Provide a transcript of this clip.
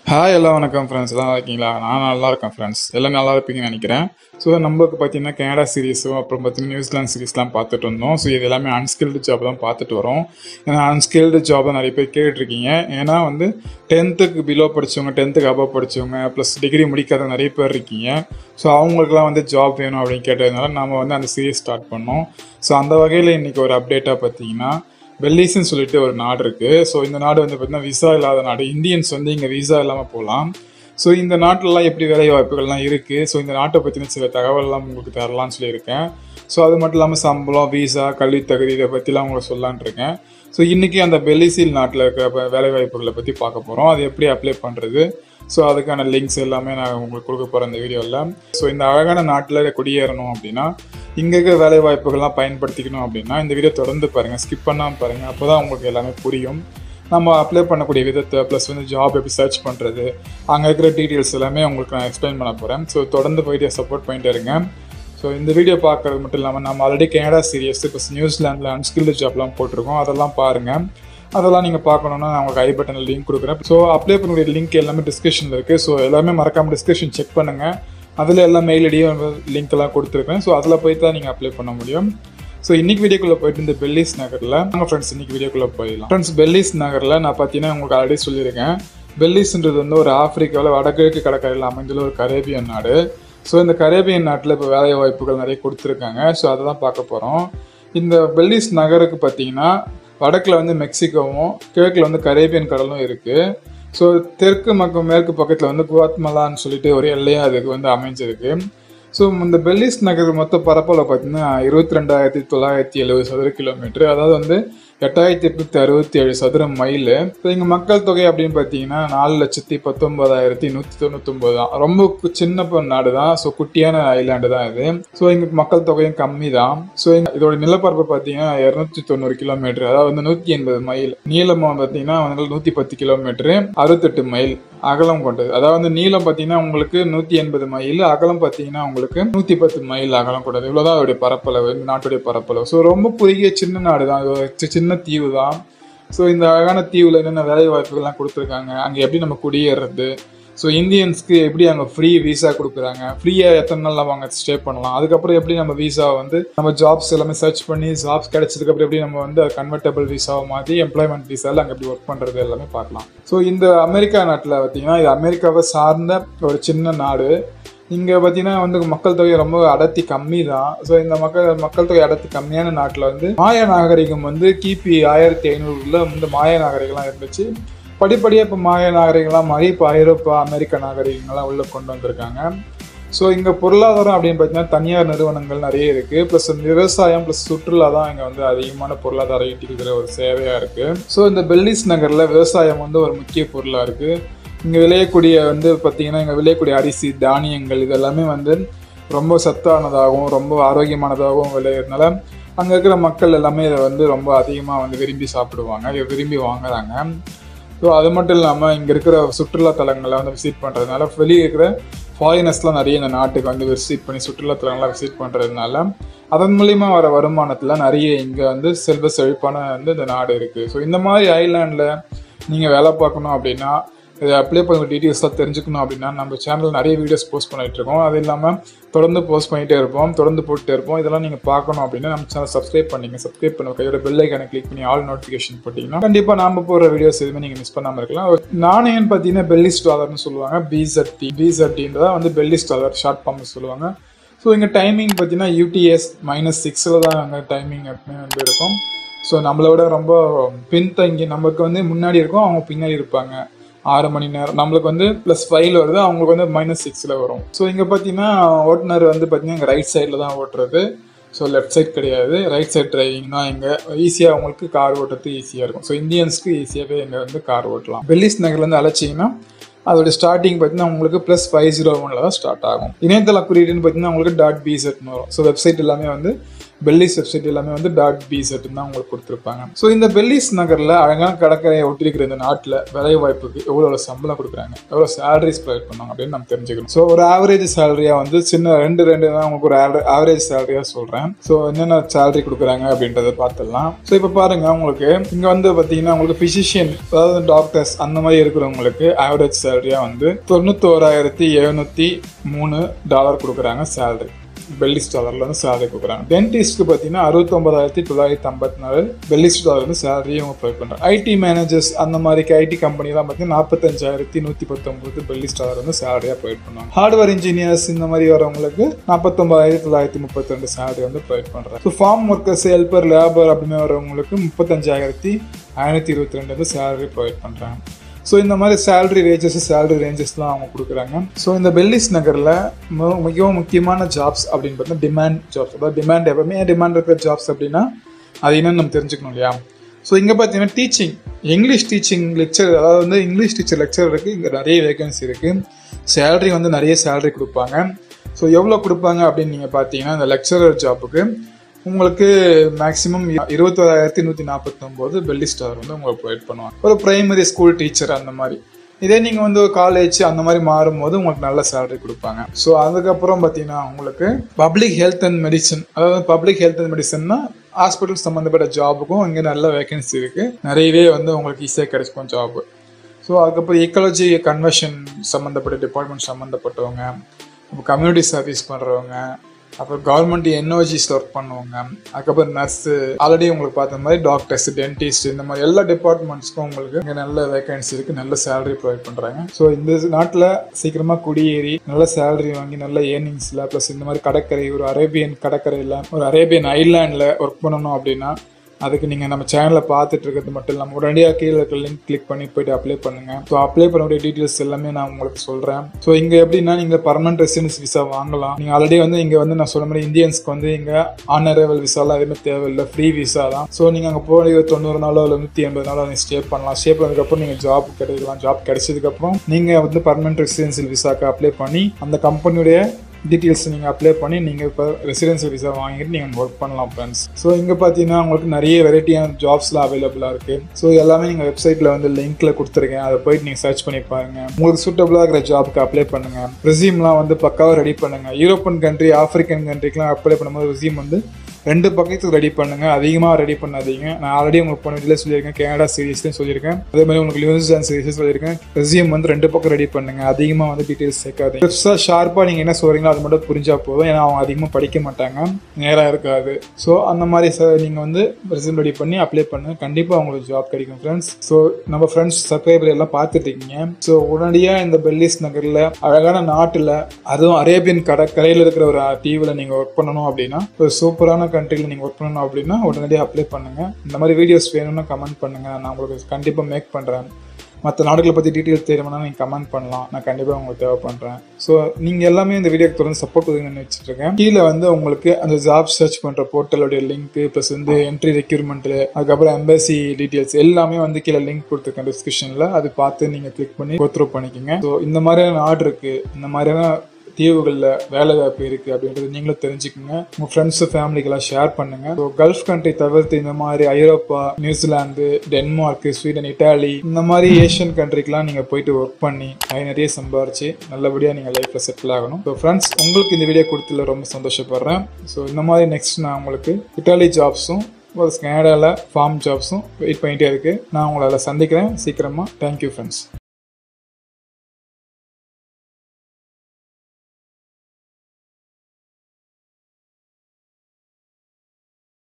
hi எல்லாம் வணக்கம் friends எல்லாம் நல்லா இருக்கீங்களா நான் நல்லா இருக்கேன் ஃப்ரெண்ட்ஸ் எல்லாம் நல்லா இருப்பீங்கன்னு நினைக்கிறேன் ஸோ நம்மளுக்கு பார்த்தீங்கன்னா கனடா சீரிஸும் அப்புறம் பார்த்தீங்கன்னா நியூசிலாந்து சீரிஸ்லாம் பார்த்துட்டு இருந்தோம் ஸோ இது எல்லாமே அன்ஸ்கில்டு ஜாப் தான் பார்த்துட்டு வரோம் ஏன்னா அன்ஸ்கில்டு ஜாப் தான் நிறைய பேர் கேட்டுருக்கீங்க ஏன்னா வந்து டென்த்துக்கு பிலோ படித்தவங்க டென்த்துக்கு அபவ் படித்தவங்க ப்ளஸ் டிகிரி முடிக்காத நிறைய பேர் இருக்கீங்க ஸோ அவங்களுக்குலாம் வந்து ஜாப் வேணும் அப்படின்னு கேட்டதுனால நம்ம வந்து அந்த சீரிஸ் ஸ்டார்ட் பண்ணோம் ஸோ அந்த வகையில் இன்றைக்கி ஒரு அப்டேட்டாக பார்த்தீங்கன்னா பெல்லிஸ்ன்னு சொல்லிட்டு ஒரு நாடு இருக்குது ஸோ இந்த நாடு வந்து பார்த்தீங்கன்னா விசா இல்லாத நாடு இந்தியன்ஸ் வந்து இங்கே விசா இல்லாமல் போகலாம் ஸோ இந்த நாட்டிலலாம் எப்படி வேலை வாய்ப்புகள்லாம் இருக்குது ஸோ இந்த நாட்டை பற்றின சில தகவல்லாம் உங்களுக்கு தரலாம்னு சொல்லியிருக்கேன் ஸோ அது மட்டும் இல்லாமல் சம்பளம் விசா கல்வி தகுதி இதை பற்றிலாம் உங்களுக்கு சொல்லலான்னு இருக்கேன் ஸோ இன்றைக்கி அந்த பெல்லிசீல் நாட்டில் இருக்கிற வேலை வாய்ப்புகளை பற்றி பார்க்க போகிறோம் அது எப்படி அப்ளை பண்ணுறது ஸோ அதுக்கான லிங்க்ஸ் எல்லாமே நான் உங்களுக்கு கொடுக்க போகிறேன் இந்த வீடியோவில் ஸோ இந்த அழகான நாட்டில் குடியேறணும் அப்படின்னா இங்கே இருக்கிற வேலை வாய்ப்புகள்லாம் பயன்படுத்திக்கணும் அப்படின்னா இந்த வீடியோ தொடர்ந்து பாருங்கள் ஸ்கிப் பண்ணாமல் பாருங்கள் அப்போ தான் உங்களுக்கு எல்லாமே புரியும் நம்ம அப்ளை பண்ணக்கூடிய விதத்தை ப்ளஸ் வந்து ஜாப் எப்படி சர்ச் பண்ணுறது அங்கே இருக்கிற டீட்டெயில்ஸ் எல்லாமே உங்களுக்கு நான் எக்ஸ்பிளைன் பண்ண போகிறேன் ஸோ தொடர்ந்து வீடியோ சப்போர்ட் பண்ணிட்டு இருங்க ஸோ இந்த வீடியோ பார்க்குறது மட்டும் இல்லாமல் நம்ம ஆல்ரெடி கனடா சீரியஸ் இப்போ நியூசிலாண்டில் அன்ஸ்கில்டு ஜாப்லாம் போட்டிருக்கோம் அதெல்லாம் பாருங்கள் அதெல்லாம் நீங்கள் பார்க்கணுன்னா நான் உங்களுக்கு ஐ பட்டனில் லிங்க் கொடுக்குறேன் ஸோ அப்ளை பண்ணக்கூடிய லிங்க் எல்லாமே டிஸ்கிரிப்ஷனில் இருக்குது ஸோ எல்லாமே மறக்காமல் டிஸ்கிரிப்ஷன் செக் பண்ணுங்கள் அதில் எல்லா மெயில் ஐடியும் லிங்க் எல்லாம் கொடுத்துருக்கேன் ஸோ அதில் போய் தான் நீங்கள் அப்ளை பண்ண முடியும் ஸோ இன்னைக்கு வீடியோக்குள்ளே போயிட்டு இந்த பெல்லிஸ் நகரில் நாங்கள் ஃப்ரெண்ட்ஸ் இன்னைக்கு வீடியோக்குள்ளே போயிடலாம் ஃப்ரெண்ட்ஸ் பெல்லிஸ் நகரில் நான் பார்த்தீங்கன்னா உங்களுக்கு ஆல்ரெடி சொல்லியிருக்கேன் பெல்லிஸ்ன்றது வந்து ஒரு ஆப்பிரிக்காவில் வடகிழக்கு கடற்கரையில் அமைந்துள்ள ஒரு கரேபியன் நாடு ஸோ இந்த கரேபியன் நாட்டில் இப்போ வேலை வாய்ப்புகள் நிறைய கொடுத்துருக்காங்க ஸோ அதை தான் பார்க்க போகிறோம் இந்த பெல்லிஸ் நகருக்கு பார்த்தீங்கன்னா வடக்கில் வந்து மெக்சிகோவும் கிழக்கில் வந்து கரேபியன் கடலும் இருக்குது ஸோ தெற்கு மற்றும் மேற்கு பக்கத்தில் வந்து குவாத்மலான்னு சொல்லிட்டு ஒரு எல்லையாக அதுக்கு வந்து அமைஞ்சிருக்கு ஸோ இந்த பெல்லிஸ் நகர் மொத்த பரப்பளவு பார்த்தீங்கன்னா இருபத்தி ரெண்டாயிரத்தி தொள்ளாயிரத்தி எழுபது சதுர கிலோமீட்டர் அதாவது வந்து எட்டாயிரத்தி எட்நூத்தி அறுபத்தி ஏழு சதுர மைல் இப்போ இங்கே மக்கள் தொகை அப்படின்னு பார்த்தீங்கன்னா நாலு லட்சத்தி பத்தொன்பதாயிரத்தி நூற்றி தொண்ணூத்தொம்பது தான் ரொம்ப கு- சின்ன ப- நாடு தான் ஸோ குட்டியான ஐலாண்டு தான் இது ஸோ இங்கே மக்கள் தொகையும் கம்மி தான் ஸோ இதோட நிலப்பரப்பு பார்த்தீங்கன்னா இரநூத்தி தொண்ணூறு கிலோமீட்டர் அதாவது வந்து நூற்றி எண்பது மைல் நீளமாக பார்த்தீங்கன்னா வந்து நூற்றி பத்து கிலோமீட்டர் அறுபத்தெட்டு மைல் அகலம் கொண்டது அதாவது வந்து நீளம் பார்த்தீங்கன்னா உங்களுக்கு நூற்றி எண்பது மைல் அகலம் பார்த்தீங்கன்னா உங்களுக்கு நூற்றி பத்து மைல் அகலம் கொண்டது இவ்வளோதான் அதோடைய பரப்பளவு இந்த நாட்டுடைய பரப்பளவு ஸோ ரொம்ப குறுகிய சின்ன நாடு தான் இது ஒரு சி- சின்ன தீவு தான் ஸோ இந்த அழகான தீவில் என்னென்ன வேலை வாய்ப்புகள்லாம் கொடுத்துருக்காங்க அங்கே எப்படி நம்ம குடியேறது ஸோ இந்தியன்ஸ்க்கு எப்படி அங்கே ஃப்ரீ விசா கொடுக்குறாங்க ஃப்ரீயாக எத்தனை நாள் நம்ம அங்கே ஸ்டே பண்ணலாம் அதுக்கப்புறம் எப்படி நம்ம விசா வந்து நம்ம ஜாப்ஸ் எல்லாமே சர்ச் பண்ணி ஜாப்ஸ் கிடைச்சதுக்கப்புறம் எப்படி நம்ம வந்து கன்வெர்டபிள் விசாவை மாற்றி எம்ப்ளாய்மெண்ட் விசாவில் அங்கே எப்படி ஒர்க் பண்ணுறது எல்லாமே பார்க்கலாம் ஸோ இந்த அமெரிக்கா நாட்டில் பார்த்தீங்கன்னா இது அமெரிக்காவை சார்ந்த ஒரு சின்ன நாடு இங்கே பார்த்தீங்கன்னா வந்து மக்கள் தொகை ரொம்ப அடர்த்தி கம்மி தான் ஸோ இந்த மக்கள் மக்கள் தொகை அடர்த்தி கம்மியான நாட்டில் வந்து மாய நாகரிகம் வந்து கிபி ஆயிரத்தி ஐநூறுல வந்து மாய நாகரிகம்லாம் இருந்துச்சு படிப்படியாக இப்போ மாய நாகரிகம்லாம் மாறி இப்போ ஐரோப்பா அமெரிக்க நாகரிகங்கள்லாம் உள்ளே கொண்டு வந்திருக்காங்க ஸோ இங்கே பொருளாதாரம் அப்படின்னு பார்த்தீங்கன்னா தனியார் நிறுவனங்கள் நிறைய இருக்குது ப்ளஸ் விவசாயம் ப்ளஸ் சுற்றுலா தான் இங்கே வந்து அதிகமான பொருளாதாரம் ஈட்டிக்கிற ஒரு சேவையாக இருக்குது ஸோ இந்த பெல்லிஸ் நகரில் விவசாயம் வந்து ஒரு முக்கிய பொருளாக இருக்குது இங்கே விளையக்கூடிய வந்து பார்த்தீங்கன்னா இங்கே விளையக்கூடிய அரிசி தானியங்கள் இதெல்லாமே வந்து ரொம்ப சத்தானதாகவும் ரொம்ப ஆரோக்கியமானதாகவும் விளையிறதுனால அங்கே இருக்கிற மக்கள் எல்லாமே இதை வந்து ரொம்ப அதிகமாக வந்து விரும்பி சாப்பிடுவாங்க இதை விரும்பி வாங்குறாங்க ஸோ அது மட்டும் இல்லாமல் இங்கே இருக்கிற சுற்றுலா தலங்களை வந்து விசிட் பண்ணுறதுனால வெளியே இருக்கிற ஃபாரினர்ஸ்லாம் நிறைய இந்த நாட்டுக்கு வந்து விசிட் பண்ணி சுற்றுலா தலங்கள்லாம் விசிட் பண்ணுறதுனால அதன் மூலிமா வர வருமானத்தில் நிறைய இங்கே வந்து செல்வ செழிப்பான வந்து இந்த நாடு இருக்குது ஸோ இந்த மாதிரி ஐலாண்டில் நீங்கள் வேலை பார்க்கணும் அப்படின்னா இதை அப்ளை பண்ண டீட்டெயில்ஸ்லாம் தெரிஞ்சுக்கணும் அப்படின்னா நம்ம சேனல் நிறைய வீடியோஸ் போஸ்ட் பண்ணிட்டு இருக்கோம் அது இல்லாமல் தொடர்ந்து போஸ்ட் பண்ணிகிட்டே இருப்போம் தொடர்ந்து போட்டுட்டே இருப்போம் இதெல்லாம் நீங்கள் பார்க்கணும் அப்படின்னா நம்ம சேனல் சப்ஸ்கிரைப் பண்ணிங்க சப்ஸ்கிரைப் பண்ண கையோட பெல் ஐக்கானை கிளிக் பண்ணி ஆல் நோட்டிஃபிகேஷன் போட்டிங்கன்னா கண்டிப்பாக நாம போகிற வீடியோஸ் எதுவுமே நீங்கள் மிஸ் பண்ணாமல் இருக்கலாம் நாணயம் பார்த்தீங்கன்னா பெல்லிஸ் டாலர்னு சொல்லுவாங்க பிசட்டி பிசட்டின்றதா வந்து பெல்லிஸ் டாலர் ஷார்ட் ஃபார்ம்னு சொல்லுவாங்க ஸோ இங்கே டைமிங் பார்த்தீங்கன்னா யூடிஎஸ் மைனஸ் சிக்ஸில் தான் அங்கே டைமிங் எப்பவுமே வந்து இருக்கும் ஸோ நம்மளை விட ரொம்ப பின்தங்கி நமக்கு வந்து முன்னாடி இருக்கும் அவங்க பின்னாடி இருப்பாங்க ஆறு மணி நேரம் நம்மளுக்கு வந்து ப்ளஸ் ஃபைவ்ல வருது அவங்களுக்கு வந்து மைனஸ் சிக்ஸில் வரும் ஸோ இங்கே பார்த்தீங்கன்னா ஓட்டுநர் வந்து பார்த்தீங்கன்னா இங்கே ரைட் சைடில் தான் ஓட்டுறது ஸோ லெஃப்ட் சைட் கிடையாது ரைட் சைட் டிரைவிங் தான் இங்கே ஈஸியாக அவங்களுக்கு கார் ஓட்டுறது ஈஸியாக இருக்கும் ஸோ இந்தியன்ஸ்க்கு ஈஸியாகவே இங்கே வந்து கார் ஓட்டலாம் பெல்லிஸ் நகர்லேருந்து அழைச்சிங்கன்னா அதோட ஸ்டார்டிங் பார்த்தீங்கன்னா உங்களுக்கு ப்ளஸ் ஃபைவ் ஜீரோ ஒனில் தான் ஸ்டார்ட் ஆகும் இணையதள குறியீடுன்னு பார்த்தீங்கன்னா உங்களுக்கு டாட் பிசெட்னு வரும் ஸோ வெப்சைட் எல்லாமே வந்து பெல்லிஸ் வெப்சைட் எல்லாமே வந்து டாட் பி செட் தான் உங்களுக்கு கொடுத்துருப்பாங்க ஸோ இந்த பெல்லிஸ் நகரில் அழகான கடற்கரையை ஒட்டிருக்கிற இந்த நாட்டில் வேலை வாய்ப்புக்கு எவ்வளோ சம்பளம் கொடுக்குறாங்க எவ்வளோ சேலரிஸ் ப்ரொவைட் பண்ணுவாங்க அப்படின்னு நம்ம தெரிஞ்சுக்கணும் ஸோ ஒரு ஆவரேஜ் சேலரியாக வந்து சின்ன ரெண்டு ரெண்டு தான் உங்களுக்கு ஒரு ஆவரேஜ் சேலரியாக சொல்கிறேன் ஸோ என்னென்ன சேலரி கொடுக்குறாங்க அப்படின்றத பார்த்துடலாம் ஸோ இப்போ பாருங்க உங்களுக்கு இங்கே வந்து பார்த்தீங்கன்னா உங்களுக்கு ஃபிசிஷியன் அதாவது டாக்டர்ஸ் அந்த மாதிரி இருக்கிறவங்களுக்கு ஆவரேஜ் சேலரியாக வந்து தொண்ணூத்தோராயிரத்தி எழுநூற்றி மூணு டாலர் கொடுக்குறாங்க சேலரி பெல்லிஸ் டாலர்ல வந்து சேலரி கொடுக்குறாங்க டென்டிஸ்ட்க்கு பார்த்தீங்கன்னா அறுபத்தொம்பதாயிரத்தி தொள்ளாயிரத்தி ஐம்பத்தி நாலு பெல்லிஸ் டாலர் வந்து சேலரி அவங்க ப்ரொவைட் பண்ணுறாங்க ஐடி மேனேஜர்ஸ் அந்த மாதிரி ஐடி கம்பெனிலாம் பார்த்தீங்கன்னா நாற்பத்தஞ்சாயிரத்தி நூற்றி பத்தொம்பது பெல்லிஸ் டாலர் வந்து சேலரியாக ப்ரொவைட் பண்ணுவாங்க ஹார்ட்வேர் இன்ஜினியர்ஸ் இந்த மாதிரி வரவங்களுக்கு நாற்பத்தொம்பதாயிரத்தி தொள்ளாயிரத்தி முப்பத்தி ரெண்டு சேலரி வந்து ப்ரொவைட் பண்ணுறாங்க so farm workers helper labour அப்படின்னு வரவங்களுக்கு முப்பத்தஞ்சாயிரத்தி ஐநூற்றி இருபத்தி ரெண்டு வந்து சேலரி ப்ரொவைட் பண்ணுறாங்க ஸோ இந்த மாதிரி சேலரி ரேஞ்சஸ் சேலரி ரேஞ்சஸ்லாம் அவங்க கொடுக்குறாங்க ஸோ இந்த பெல்லிஸ் நகரில் மிகவும் முக்கியமான ஜாப்ஸ் அப்படின்னு பார்த்தா டிமாண்ட் ஜாப்ஸ் அதாவது டிமாண்ட் எப்பவுமே டிமாண்ட் இருக்கிற ஜாப்ஸ் அப்படின்னா அது என்னன்னு நம்ம தெரிஞ்சுக்கணும் இல்லையா ஸோ இங்கே பார்த்தீங்கன்னா டீச்சிங் இங்கிலீஷ் டீச்சிங் லெக்சர் அதாவது வந்து இங்கிலீஷ் டீச்சர் லெக்சர் இருக்குது இங்கே நிறைய வேகன்சி இருக்குது சேலரி வந்து நிறைய சேலரி கொடுப்பாங்க ஸோ எவ்வளோ கொடுப்பாங்க அப்படின்னு நீங்கள் பார்த்தீங்கன்னா இந்த லெக்சரர் ஜாப்புக்கு உங்களுக்கு மேக்ஸிமம் இருபத்தோராயிரத்தி நூற்றி நாற்பத்தொம்போது பெல்லி ஸ்டார் வந்து உங்களுக்கு ப்ரொவைட் பண்ணுவாங்க ஒரு பிரைமரி ஸ்கூல் டீச்சர் அந்த மாதிரி இதே நீங்கள் வந்து ஒரு காலேஜ் அந்த மாதிரி மாறும்போது உங்களுக்கு நல்ல சேலரி கொடுப்பாங்க ஸோ அதுக்கப்புறம் பார்த்தீங்கன்னா உங்களுக்கு பப்ளிக் ஹெல்த் அண்ட் மெடிசன் அதாவது பப்ளிக் ஹெல்த் அண்ட் மெடிசன்னா ஹாஸ்பிட்டல் சம்மந்தப்பட்ட ஜாபுக்கும் இங்கே நல்ல வேகன்சி இருக்குது நிறையவே வந்து உங்களுக்கு ஈஸியாக கிடைக்கும் ஜாப் ஸோ அதுக்கப்புறம் ஈக்காலஜி கன்வர்ஷன் சம்மந்தப்பட்ட டிபார்ட்மெண்ட் சம்மந்தப்பட்டவங்க கம்யூனிட்டி சர்வீஸ் பண்ணுறவங்க அப்புறம் கவர்மெண்ட் என்ஓஜிஸில் ஒர்க் பண்ணுவாங்க அதுக்கப்புறம் நர்ஸு ஆல்ரெடி உங்களுக்கு பார்த்த மாதிரி டாக்டர்ஸ் டென்டிஸ்ட் இந்த மாதிரி எல்லா டிபார்ட்மெண்ட்ஸ்க்கும் உங்களுக்கு இங்கே நல்ல வேகன்சி இருக்குது நல்ல சேலரி ப்ரொவைட் பண்ணுறாங்க ஸோ இந்த நாட்டில் சீக்கிரமாக குடியேறி நல்ல சேலரி வாங்கி நல்ல ஏர்னிங்ஸில் ப்ளஸ் இந்த மாதிரி கடற்கரை ஒரு அரேபியன் கடற்கரையில் ஒரு அரேபியன் ஐலாண்டில் ஒர்க் பண்ணணும் அப்படின்னா அதுக்கு நீங்கள் நம்ம சேனலை பார்த்துட்டு இருக்கிறது மட்டும் இல்லாமல் உடனடியாக கீழே இருக்க லிங்க் கிளிக் பண்ணி போயிட்டு அப்ளை பண்ணுங்க ஸோ அப்ளை பண்ணக்கூடிய டீட்டெயில்ஸ் எல்லாமே நான் உங்களுக்கு சொல்கிறேன் ஸோ இங்கே எப்படின்னா நீங்கள் பர்மனன்ட் ரெசிடென்ஸ் விசா வாங்கலாம் நீங்கள் ஆல்ரெடி வந்து இங்கே வந்து நான் சொன்ன மாதிரி இந்தியன்ஸ்க்கு வந்து இங்கே ஆன் அரைவல் விசாலாம் எதுவுமே தேவையில்லை ஃப்ரீ விசா தான் ஸோ நீங்கள் அங்கே போய் தொண்ணூறு நாளோ இல்லை நூற்றி எண்பது நாளோ நீங்கள் ஸ்டே பண்ணலாம் ஸ்டே பண்ணதுக்கப்புறம் நீங்கள் ஜாப் கிடைக்கலாம் ஜாப் கிடைச்சதுக்கப்புறம் நீங்கள் வந்து பர்மனன்ட் ரெசிடென்சியல் விசாக்கு அப்ளை பண்ணி அந்த கம்பெனியுடைய டீட்டெயில்ஸ் நீங்கள் அப்ளை பண்ணி நீங்கள் இப்போ ரெசிடென்சியல் விசா வாங்கிட்டு நீங்கள் ஒர்க் பண்ணலாம் ஃப்ரெண்ட்ஸ் ஸோ இங்கே பார்த்தீங்கன்னா உங்களுக்கு நிறைய வெரைட்டியான ஜாப்ஸ்லாம் அவைலபிளாக இருக்குது ஸோ எல்லாமே நீங்கள் வெப்சைட்டில் வந்து லிங்க்கில் கொடுத்துருக்கேன் அதை போயிட்டு நீங்கள் சர்ச் பண்ணி பாருங்கள் உங்களுக்கு சூட்டபுளாக இருக்கிற ஜாப்க்கு அப்ளை பண்ணுங்கள் ரெசியூம்லாம் வந்து பக்காவாக ரெடி பண்ணுங்கள் யூரோப்பியன் கண்ட்ரி ஆஃப்ரிக்கன் கண்ட்ரிக்கெலாம் அப்ளை பண்ணும்போது ரெசியூம் வந்து ரெண்டு பக்கத்துக்கு ரெடி பண்ணுங்க அதிகமாக ரெடி பண்ணாதீங்க நான் ஆல்ரெடி உங்களுக்கு போன இதில் சொல்லியிருக்கேன் கனடா சீரீஸ்லையும் சொல்லியிருக்கேன் அதே மாதிரி உங்களுக்கு நியூசிலாந்து சீரீஸும் சொல்லியிருக்கேன் ரெசியூம் வந்து ரெண்டு பக்கம் ரெடி பண்ணுங்க அதிகமாக வந்து டீட்டெயில்ஸ் சேர்க்காதீங்க பெருசாக ஷார்ப்பாக நீங்கள் என்ன சொல்கிறீங்களோ அது மட்டும் புரிஞ்சா போதும் ஏன்னா அவங்க அதிகமாக படிக்க மாட்டாங்க நேராக இருக்காது ஸோ அந்த மாதிரி சார் நீங்கள் வந்து ரெசியூம் ரெடி பண்ணி அப்ளை பண்ணுங்க கண்டிப்பாக உங்களுக்கு ஜாப் கிடைக்கும் ஃப்ரெண்ட்ஸ் ஸோ நம்ம ஃப்ரெண்ட்ஸ் சப்ஸ்கிரைபர் எல்லாம் பார்த்துட்டு இருக்கீங்க ஸோ உடனடியாக இந்த பெல்லிஸ் நகரில் அழகான நாட்டில் அதுவும் அரேபியன் கடற்கரையில் இருக்கிற ஒரு தீவில் நீங்கள் ஒர்க் பண்ணணும் அப்படின்னா ஒரு சூப்பரான கண்ட்ரியில் நீங்கள் ஒர்க் பண்ணணும் அப்படின்னா உடனடியாக அப்ளை பண்ணுங்கள் இந்த மாதிரி வீடியோஸ் வேணும்னா கமெண்ட் பண்ணுங்கள் நான் உங்களுக்கு கண்டிப்பாக மேக் பண்ணுறேன் மற்ற நாடுகளை பற்றி டீட்டெயில்ஸ் தெரியணும்னா நீங்கள் கமெண்ட் பண்ணலாம் நான் கண்டிப்பாக உங்களுக்கு தேவை பண்ணுறேன் ஸோ நீங்கள் எல்லாமே இந்த வீடியோக்கு தொடர்ந்து சப்போர்ட் கொடுங்கன்னு வச்சுருக்கேன் கீழே வந்து உங்களுக்கு அந்த ஜாப் சர்ச் பண்ணுற போர்ட்டலோடைய லிங்க் ப்ளஸ் வந்து என்ட்ரி ரெக்யூர்மெண்ட்டு அதுக்கப்புறம் எம்பசி டீட்டெயில்ஸ் எல்லாமே வந்து கீழே லிங்க் கொடுத்துருக்கேன் டிஸ்கிரிப்ஷனில் அது பார்த்து நீங்கள் கிளிக் பண்ணி கோத்ரூ பண்ணிக்கோங்க ஸோ இந்த மாதிரியான ஆர்டர் இருக்குது இந்த மாதிரியான தீவுகளில் வேலை வாய்ப்பு இருக்குது அப்படின்றது நீங்களும் தெரிஞ்சுக்கோங்க உங்கள் ஃப்ரெண்ட்ஸு ஃபேமிலிக்கெல்லாம் ஷேர் பண்ணுங்கள் ஸோ கல்ஃப் கண்ட்ரி தவிர்த்து இந்த மாதிரி ஐரோப்பா நியூசிலாந்து டென்மார்க் ஸ்வீடன் இட்டாலி இந்த மாதிரி ஏஷியன் கண்ட்ரிக்கெலாம் நீங்கள் போயிட்டு ஒர்க் பண்ணி அது நிறைய சம்பாரிச்சு நல்லபடியாக நீங்கள் லைஃப்பில் செட்டில் ஆகணும் ஸோ ஃப்ரெண்ட்ஸ் உங்களுக்கு இந்த வீடியோ கொடுத்துல ரொம்ப சந்தோஷப்படுறேன் ஸோ இந்த மாதிரி நெக்ஸ்ட் நான் உங்களுக்கு இட்டாலி ஜாப்ஸும் ஒரு கனடாவில் ஃபார்ம் ஜாப்ஸும் வெயிட் பண்ணிகிட்டே இருக்குது நான் உங்களை அதில் சந்திக்கிறேன் சீக்கிரமாக தேங்க்யூ ஃப்ரெண்ட்ஸ்